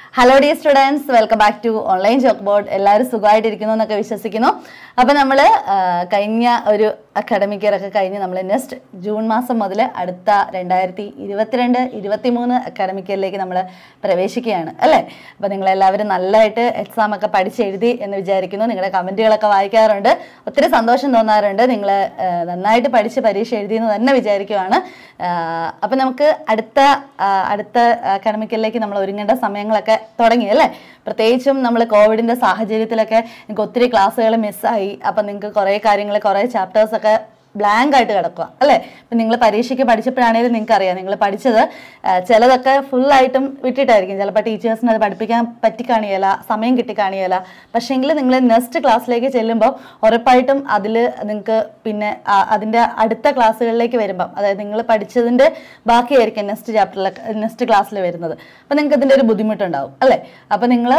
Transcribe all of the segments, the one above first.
hello dear students welcome back to online chalk board എല്ലാവരും സുഖമായിട്ടിരിക്കുന്നു എന്നൊക്കെ വിശ്വസിക്കുന്നു അപ്പോൾ നമ്മൾ കഴിഞ്ഞ ഒരു അക്കാഡമിക് ഇയർ ഒക്കെ കഴിഞ്ഞ് നമ്മൾ നെക്സ്റ്റ് ജൂൺ മാസം മുതൽ അടുത്ത രണ്ടായിരത്തി ഇരുപത്തിരണ്ട് ഇരുപത്തി മൂന്ന് അക്കാഡമിക് ഇയറിലേക്ക് നമ്മൾ പ്രവേശിക്കുകയാണ് അല്ലേ അപ്പോൾ നിങ്ങളെല്ലാവരും നല്ലതായിട്ട് എക്സാം ഒക്കെ പഠിച്ചെഴുതി എന്ന് വിചാരിക്കുന്നു നിങ്ങളുടെ കമൻറ്റുകളൊക്കെ വായിക്കാറുണ്ട് ഒത്തിരി സന്തോഷം തോന്നാറുണ്ട് നിങ്ങൾ നന്നായിട്ട് പഠിച്ച് പരീക്ഷ എഴുതിയെന്ന് തന്നെ വിചാരിക്കുവാണ് അപ്പം നമുക്ക് അടുത്ത ആ, അടുത്ത അക്കാഡമിക് ഇയറിലേക്ക് നമ്മൾ ഒരുങ്ങേണ്ട സമയങ്ങളൊക്കെ തുടങ്ങി അല്ലേ പ്രത്യേകിച്ചും നമ്മൾ കോവിഡിന്റെ സാഹചര്യത്തിലൊക്കെ നിങ്ങൾക്ക് ഒത്തിരി ക്ലാസ്സുകൾ മിസ്സായി അപ്പം നിങ്ങൾക്ക് കുറേ കാര്യങ്ങൾ കുറേ ചാപ്റ്റേഴ്സ് ഒക്കെ ബ്ലാങ്ക് ആയിട്ട് കിടക്കുക അല്ലേ ഇപ്പം നിങ്ങൾ പരീക്ഷയ്ക്ക് പഠിച്ചപ്പോഴാണെങ്കിലും നിങ്ങൾക്ക് അറിയാം നിങ്ങൾ പഠിച്ചത് ആ, ചിലതൊക്കെ ഫുള്ളായിട്ടും വിട്ടിട്ടായിരിക്കും ചിലപ്പോൾ ടീച്ചേഴ്സിന് അത് പഠിപ്പിക്കാൻ പറ്റി കാണിയല്ല സമയം കിട്ടി കാണിയല്ല പക്ഷേങ്കിൽ നിങ്ങൾ നെക്സ്റ്റ് ക്ലാസ്സിലേക്ക് ചെല്ലുമ്പോൾ ഉറപ്പായിട്ടും അതിൽ നിങ്ങൾക്ക് പിന്നെ ആ- അതിൻ്റെ അടുത്ത ക്ലാസ്സുകളിലേക്ക് വരുമ്പം അതായത് നിങ്ങൾ പഠിച്ചതിൻ്റെ ബാക്കിയായിരിക്കും നെക്സ്റ്റ് ചാപ്റ്ററിലൊക്കെ നെക്സ്റ്റ് ക്ലാസ്സിൽ വരുന്നത് അപ്പം നിങ്ങൾക്ക് അതിൻ്റെ ഒരു ബുദ്ധിമുട്ടുണ്ടാവും അല്ലേ അപ്പം നിങ്ങൾ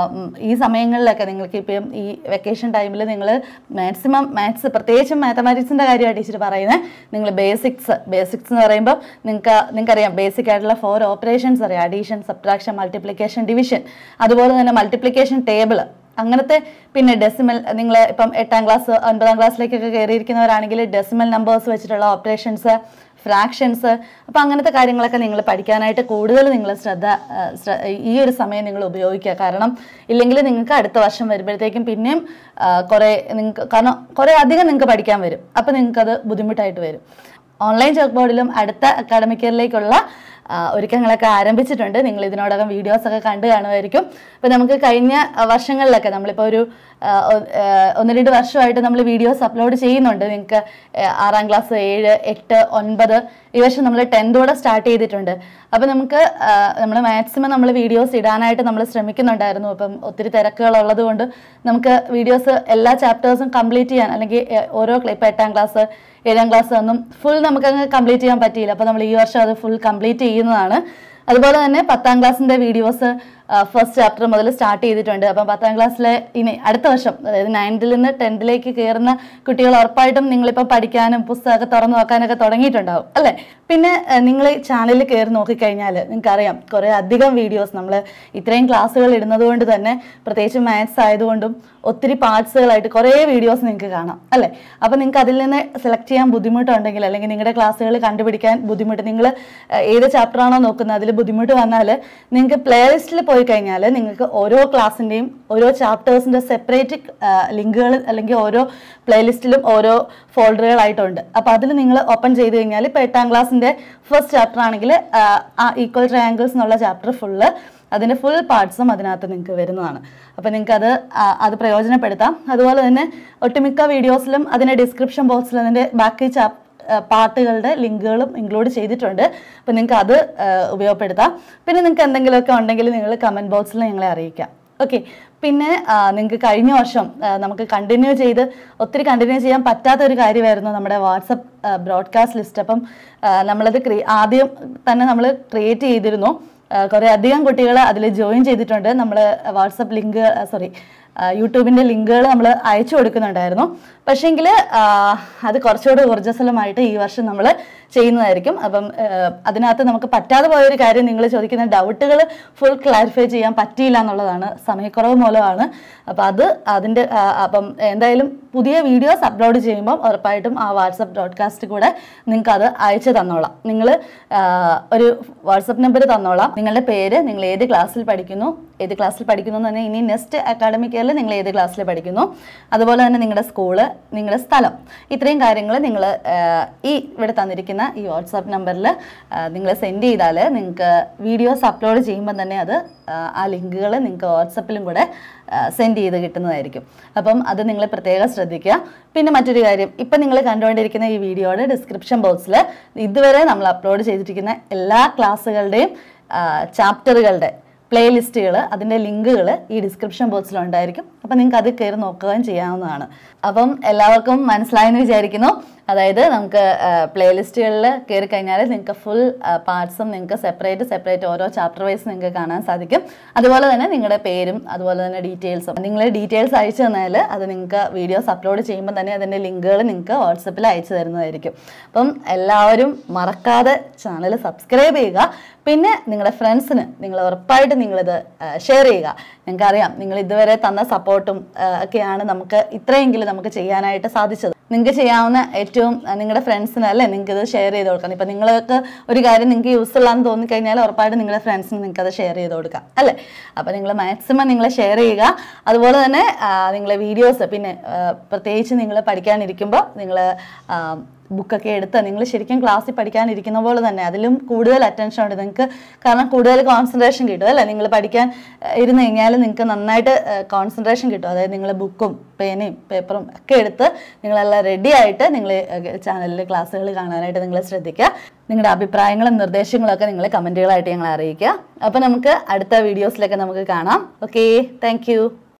ഈ സമയങ്ങളിലൊക്കെ നിങ്ങൾക്ക് ഇപ്പം ഈ വെക്കേഷൻ ടൈമിൽ നിങ്ങൾ മാക്സിമം മാത്സ് പ്രത്യേകിച്ചും മാത്തമാറ്റിക്സിൻ്റെ കാര്യമാണ് ടീച്ചർ പറയുന്നത് നിങ്ങൾ ബേസിക്സ് ബേസിക്സ് എന്ന് പറയുമ്പോൾ നിങ്ങൾക്ക് നിങ്ങൾക്കറിയാം ബേസിക് ആയിട്ടുള്ള ഫോർ ഓപ്പറേഷൻസ് അറിയാം അഡീഷൻ സബ്ട്രാക്ഷൻ മൾട്ടിപ്ലിക്കേഷൻ ഡിവിഷൻ അതുപോലെ തന്നെ മൾട്ടിപ്ലിക്കേഷൻ ടേബിൾ അങ്ങനത്തെ പിന്നെ ഡെസിമൽ നിങ്ങൾ ഇപ്പം എട്ടാം ക്ലാസ് ഒൻപതാം ക്ലാസ്സിലേക്കൊക്കെ കയറിയിരിക്കുന്നവരാണെങ്കിൽ ഡെസിമൽ നമ്പേഴ്സ് വെച്ചിട്ടുള്ള ഓപ്പറേഷൻസ് ഫ്രാക്ഷൻസ് അപ്പോൾ അങ്ങനത്തെ കാര്യങ്ങളൊക്കെ നിങ്ങൾ പഠിക്കാനായിട്ട് കൂടുതൽ നിങ്ങൾ ശ്രദ്ധ ആ, ശ്ര- ഈ ഒരു സമയം നിങ്ങൾ ഉപയോഗിക്കുക കാരണം ഇല്ലെങ്കിൽ നിങ്ങൾക്ക് അടുത്ത വർഷം വരുമ്പോഴത്തേക്കും പിന്നെയും ആ, കുറേ നിങ്ങൾക്ക് കാരണം കുറേ അധികം നിങ്ങൾക്ക് പഠിക്കാൻ വരും അപ്പോൾ നിങ്ങൾക്കത് ബുദ്ധിമുട്ടായിട്ട് വരും ഓൺലൈൻ ചോക്ക് ബോർഡിലും അടുത്ത അക്കാഡമിക് ഇയറിലേക്കുള്ള ആ, ഒരുക്കങ്ങളൊക്കെ ആരംഭിച്ചിട്ടുണ്ട് നിങ്ങൾ ഇതിനോടകം വീഡിയോസ് ഒക്കെ കണ്ടു കാണുമായിരിക്കും അപ്പോൾ നമുക്ക് കഴിഞ്ഞ ആ, വർഷങ്ങളിലൊക്കെ നമ്മളിപ്പോൾ ഒരു ആ, ഒ- ആ, ഒന്ന് രണ്ട് വർഷമായിട്ട് നമ്മൾ വീഡിയോസ് അപ്ലോഡ് ചെയ്യുന്നുണ്ട് നിങ്ങൾക്ക് ആറാം ക്ലാസ് ഏഴ് എട്ട് ഒൻപത് ഈ വർഷം നമ്മൾ ടെൻത്തോടെ സ്റ്റാർട്ട് ചെയ്തിട്ടുണ്ട് അപ്പോൾ നമുക്ക് നമ്മൾ മാക്സിമം നമ്മൾ വീഡിയോസ് ഇടാനായിട്ട് നമ്മൾ ശ്രമിക്കുന്നുണ്ടായിരുന്നു അപ്പം ഒത്തിരി തിരക്കുകൾ ഉള്ളത് കൊണ്ട് നമുക്ക് വീഡിയോസ് എല്ലാ ചാപ്റ്റേഴ്സും കംപ്ലീറ്റ് ചെയ്യാൻ അല്ലെങ്കിൽ എ- ഓരോ ഇപ്പോൾ എട്ടാം ക്ലാസ് ഏഴാം ക്ലാസ് ഒന്നും ഫുൾ നമുക്കങ്ങ് കംപ്ലീറ്റ് ചെയ്യാൻ പറ്റിയില്ല അപ്പോൾ നമ്മൾ ഈ വർഷം അത് ഫുൾ കംപ്ലീറ്റ് ചെയ്യുന്നതാണ് അതുപോലെ തന്നെ പത്താം ക്ലാസ്സിൻ്റെ വീഡിയോസ് ഫസ്റ്റ് ചാപ്റ്റർ മുതൽ സ്റ്റാർട്ട് ചെയ്തിട്ടുണ്ട് അപ്പം പത്താം ക്ലാസ്സിലെ ഇനി അടുത്ത വർഷം അതായത് നയൻത്തിൽ നിന്ന് ടെൻത്തിലേക്ക് കയറുന്ന കുട്ടികൾ ഉറപ്പായിട്ടും നിങ്ങളിപ്പോൾ പഠിക്കാനും പുസ്തകമൊക്കെ തുറന്നു നോക്കാനൊക്കെ തുടങ്ങിയിട്ടുണ്ടാവും അല്ലേ പിന്നെ നിങ്ങൾ ചാനലിൽ കയറി നോക്കിക്കഴിഞ്ഞാൽ നിങ്ങൾക്കറിയാം കുറേ അധികം വീഡിയോസ് നമ്മൾ ഇത്രയും ക്ലാസ്സുകൾ ഇടുന്നത് കൊണ്ട് തന്നെ പ്രത്യേകിച്ച് മാത്സ് ആയതുകൊണ്ടും ഒത്തിരി പാർട്സുകളായിട്ട് കുറേ വീഡിയോസ് നിങ്ങൾക്ക് കാണാം അല്ലേ അപ്പോൾ നിങ്ങൾക്ക് അതിൽ നിന്ന് സെലക്ട് ചെയ്യാൻ ബുദ്ധിമുട്ടുണ്ടെങ്കിൽ അല്ലെങ്കിൽ നിങ്ങളുടെ ക്ലാസ്സുകൾ കണ്ടുപിടിക്കാൻ ബുദ്ധിമുട്ട് നിങ്ങൾ ഏത് ചാപ്റ്ററാണോ നോക്കുന്നത് അതിൽ ബുദ്ധിമുട്ട് വന്നാൽ നിങ്ങൾക്ക് പ്ലേലിസ്റ്റിൽ പോയി കഴിഞ്ഞാൽ നിങ്ങൾക്ക് ഓരോ ക്ലാസ്സിൻ്റെയും ഓരോ ചാപ്റ്റേഴ്സിൻ്റെ സെപ്പറേറ്റ് ലിങ്കുകൾ അല്ലെങ്കിൽ ഓരോ പ്ലേലിസ്റ്റിലും ഓരോ ഫോൾഡറുകളായിട്ടുണ്ട് അപ്പോൾ അതിൽ നിങ്ങൾ ഓപ്പൺ ചെയ്ത് കഴിഞ്ഞാൽ ഇപ്പോൾ എട്ടാം ക്ലാസ്സിൻ്റെ ഫസ്റ്റ് ചാപ്റ്റർ ആണെങ്കിൽ ആ ഈക്വൽ ട്രയാങ്കിൾസ് എന്നുള്ള ചാപ്റ്റർ ഫുള്ള് അതിൻ്റെ ഫുൾ പാർട്സും അതിനകത്ത് നിങ്ങൾക്ക് വരുന്നതാണ് അപ്പോൾ നിങ്ങൾക്ക് അത് ആ, അത് പ്രയോജനപ്പെടുത്താം അതുപോലെ തന്നെ ഒട്ടുമിക്ക വീഡിയോസിലും അതിൻ്റെ ഡിസ്ക്രിപ്ഷൻ ബോക്സിൽ അതിൻ്റെ ബാക്കി ചാപ് പാർട്ടുകളുടെ ലിങ്കുകളും ഇൻക്ലൂഡ് ചെയ്തിട്ടുണ്ട് അപ്പോൾ നിങ്ങൾക്ക് അത് ആ, ഉപയോഗപ്പെടുത്താം പിന്നെ നിങ്ങൾക്ക് എന്തെങ്കിലുമൊക്കെ ഉണ്ടെങ്കിൽ നിങ്ങൾ കമൻറ്റ് ബോക്സിൽ ഞങ്ങളെ അറിയിക്കാം ഓക്കെ പിന്നെ നിങ്ങൾക്ക് കഴിഞ്ഞ വർഷം ആ, നമുക്ക് കണ്ടിന്യൂ ചെയ്ത് ഒത്തിരി കണ്ടിന്യൂ ചെയ്യാൻ പറ്റാത്ത ഒരു കാര്യമായിരുന്നു നമ്മുടെ വാട്സപ്പ് ബ്രോഡ്കാസ്റ്റ് ലിസ്റ്റ് അപ്പം ആ, നമ്മളത് ക്രിയ ആദ്യം തന്നെ നമ്മൾ ക്രിയേറ്റ് ചെയ്തിരുന്നു കുറേ അധികം കുട്ടികൾ അതിൽ ജോയിൻ ചെയ്തിട്ടുണ്ട് നമ്മൾ വാട്സപ്പ് ലിങ്ക് സോറി യൂട്യൂബിൻ്റെ ലിങ്കുകൾ നമ്മൾ അയച്ചു കൊടുക്കുന്നുണ്ടായിരുന്നു പക്ഷേങ്കിൽ അത് കുറച്ചുകൂടി ഊർജ്ജസ്വലമായിട്ട് ഈ വർഷം നമ്മൾ ചെയ്യുന്നതായിരിക്കും അപ്പം ആ, അതിനകത്ത് നമുക്ക് പറ്റാതെ പോയൊരു കാര്യം നിങ്ങൾ ചോദിക്കുന്ന ഡൗട്ടുകൾ ഫുൾ ക്ലാരിഫൈ ചെയ്യാൻ പറ്റിയില്ല എന്നുള്ളതാണ് സമയക്കുറവ് മൂലമാണ് അപ്പോൾ അത് അതിൻ്റെ ആ, അപ്പം എന്തായാലും പുതിയ വീഡിയോസ് അപ്ലോഡ് ചെയ്യുമ്പം ഉറപ്പായിട്ടും ആ വാട്സപ്പ് ബ്രോഡ്കാസ്റ്റ് കൂടെ നിങ്ങൾക്ക് അത് അയച്ചു തന്നോളാം നിങ്ങൾ ഒരു വാട്സപ്പ് നമ്പർ തന്നോളാം നിങ്ങളുടെ പേര് നിങ്ങൾ ഏത് ക്ലാസ്സിൽ പഠിക്കുന്നു ഏത് ക്ലാസ്സിൽ പഠിക്കുന്നു എന്ന് പറഞ്ഞാൽ ഇനി നെക്സ്റ്റ് അക്കാഡമിക് ഇയറിൽ നിങ്ങൾ ഏത് ക്ലാസ്സിൽ പഠിക്കുന്നു അതുപോലെ തന്നെ നിങ്ങളുടെ സ്കൂള് നിങ്ങളുടെ സ്ഥലം ഇത്രയും കാര്യങ്ങൾ നിങ്ങൾ ഈ ഇവിടെ തന്നിരിക്കുന്ന ഈ വാട്സാപ്പ് നമ്പറിൽ നിങ്ങൾ സെൻഡ് ചെയ്താൽ നിങ്ങൾക്ക് വീഡിയോസ് അപ്ലോഡ് ചെയ്യുമ്പോൾ തന്നെ അത് ആ, ആ ലിങ്കുകൾ നിങ്ങൾക്ക് വാട്സപ്പിലും കൂടെ സെൻഡ് ചെയ്ത് കിട്ടുന്നതായിരിക്കും അപ്പം അത് നിങ്ങൾ പ്രത്യേകം ശ്രദ്ധിക്കുക പിന്നെ മറ്റൊരു കാര്യം ഇപ്പം നിങ്ങൾ കണ്ടുകൊണ്ടിരിക്കുന്ന ഈ വീഡിയോയുടെ ഡിസ്ക്രിപ്ഷൻ ബോക്സിൽ ഇതുവരെ നമ്മൾ അപ്ലോഡ് ചെയ്തിരിക്കുന്ന എല്ലാ ക്ലാസ്സുകളുടെയും ചാപ്റ്ററുകളുടെ പ്ലേലിസ്റ്റുകൾ അതിൻ്റെ ലിങ്കുകൾ ഈ ഡിസ്ക്രിപ്ഷൻ ബോക്സിൽ ഉണ്ടായിരിക്കും അപ്പം നിങ്ങൾക്ക് അത് കയറി നോക്കുകയും ചെയ്യാവുന്നതാണ് അപ്പം എല്ലാവർക്കും മനസ്സിലായെന്ന് വിചാരിക്കുന്നു അതായത് നമുക്ക് പ്ലേലിസ്റ്റുകളിൽ കയറി കഴിഞ്ഞാൽ നിങ്ങൾക്ക് ഫുൾ പാർട്സും നിങ്ങൾക്ക് സെപ്പറേറ്റ് സെപ്പറേറ്റ് ഓരോ ചാപ്റ്റർ വൈസ് നിങ്ങൾക്ക് കാണാൻ സാധിക്കും അതുപോലെ തന്നെ നിങ്ങളുടെ പേരും അതുപോലെ തന്നെ ഡീറ്റെയിൽസും നിങ്ങൾ ഡീറ്റെയിൽസ് അയച്ചു തന്നാൽ അത് നിങ്ങൾക്ക് വീഡിയോസ് അപ്ലോഡ് ചെയ്യുമ്പോൾ തന്നെ അതിൻ്റെ ലിങ്കുകൾ നിങ്ങൾക്ക് വാട്സപ്പിൽ അയച്ചു തരുന്നതായിരിക്കും അപ്പം എല്ലാവരും മറക്കാതെ ചാനൽ സബ്സ്ക്രൈബ് ചെയ്യുക പിന്നെ നിങ്ങളുടെ ഫ്രണ്ട്സിന് നിങ്ങൾ ഉറപ്പായിട്ട് തീർച്ചയായിട്ടും നിങ്ങളിത് ഷെയർ ചെയ്യുക ഞങ്ങൾക്കറിയാം നിങ്ങൾ ഇതുവരെ തന്ന സപ്പോർട്ടും ഒക്കെയാണ് നമുക്ക് ഇത്രയെങ്കിലും നമുക്ക് ചെയ്യാനായിട്ട് സാധിച്ചത് നിങ്ങൾക്ക് ചെയ്യാവുന്ന ഏറ്റവും അഹ് നിങ്ങളുടെ ഫ്രണ്ട്സിന് അല്ലേ നിങ്ങൾക്ക് ഇത് ഷെയർ ചെയ്ത് കൊടുക്കാം ഇപ്പം നിങ്ങൾക്ക് ഒരു കാര്യം നിങ്ങൾക്ക് യൂസ്ഫുൾ ആണെന്ന് തോന്നിക്കഴിഞ്ഞാൽ ഉറപ്പായിട്ടും നിങ്ങളുടെ ഫ്രണ്ട്സിന് നിങ്ങൾക്ക് അത് ഷെയർ ചെയ്ത് കൊടുക്കാം അല്ലേ അപ്പോൾ നിങ്ങൾ മാക്സിമം നിങ്ങൾ ഷെയർ ചെയ്യുക അതുപോലെ തന്നെ നിങ്ങളെ വീഡിയോസ് പിന്നെ ആ, പ്രത്യേകിച്ച് നിങ്ങൾ പഠിക്കാനിരിക്കുമ്പോൾ നിങ്ങൾ ബുക്കൊക്കെ എടുത്ത് നിങ്ങൾ ശരിക്കും ക്ലാസ്സിൽ പഠിക്കാനിരിക്കുന്ന പോലെ തന്നെ അതിലും കൂടുതൽ അറ്റൻഷൻ ഉണ്ട് നിങ്ങൾക്ക് കാരണം കൂടുതൽ കോൺസെൻട്രേഷൻ കിട്ടും അല്ലേ നിങ്ങൾ പഠിക്കാൻ ആ, ഇരുന്ന് കഴിഞ്ഞാൽ നിങ്ങൾക്ക് നന്നായിട്ട് കോൺസെൻട്രേഷൻ കിട്ടും അതായത് നിങ്ങൾ ബുക്കും പേനയും പേപ്പറും ഒക്കെ എടുത്ത് നിങ്ങളെല്ലാം റെഡി ആയിട്ട് നിങ്ങൾ ചാനലിൽ ക്ലാസ്സുകൾ കാണാനായിട്ട് നിങ്ങൾ ശ്രദ്ധിക്കുക നിങ്ങളുടെ അഭിപ്രായങ്ങളും നിർദ്ദേശങ്ങളും ഒക്കെ നിങ്ങൾ കമൻറ്റുകളായിട്ട് ഞങ്ങളെ അറിയിക്കുക അപ്പോൾ നമുക്ക് അടുത്ത വീഡിയോസിലൊക്കെ നമുക്ക് കാണാം ഓക്കെ താങ്ക്